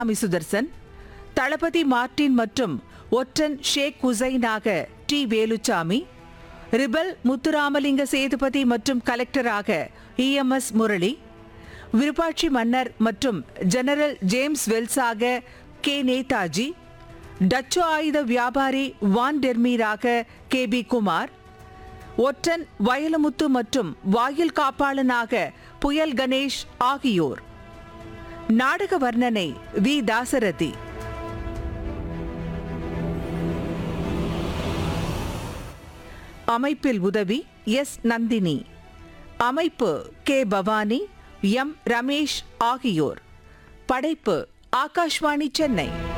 சாமி சுதர்சன் தளபதி மார்டின் மற்றும் ஒற்றன் ஷேக் ஹுசைனாக டி வேலுச்சாமி ரிபல் முத்துராமலிங்க சேதுபதி மற்றும் கலெக்டராக இஎம்எஸ் முரளி விருப்பாட்சி மன்னர் மற்றும் ஜெனரல் ஜேம்ஸ் வெல்ஸாக கே நேதாஜி டச்சு ஆயுத வியாபாரி வான் டெர்மீராக கே பி குமார் ஒற்றன் வயலமுத்து மற்றும் வாயில் காப்பாளனாக புயல் கணேஷ் ஆகியோர் நாடக வர்ணனை வி தாசரதி அமைப்பில் உதவி எஸ் நந்தினி அமைப்பு கே பவானி எம் ரமேஷ் ஆகியோர் படைப்பு ஆகாஷ்வாணி சென்னை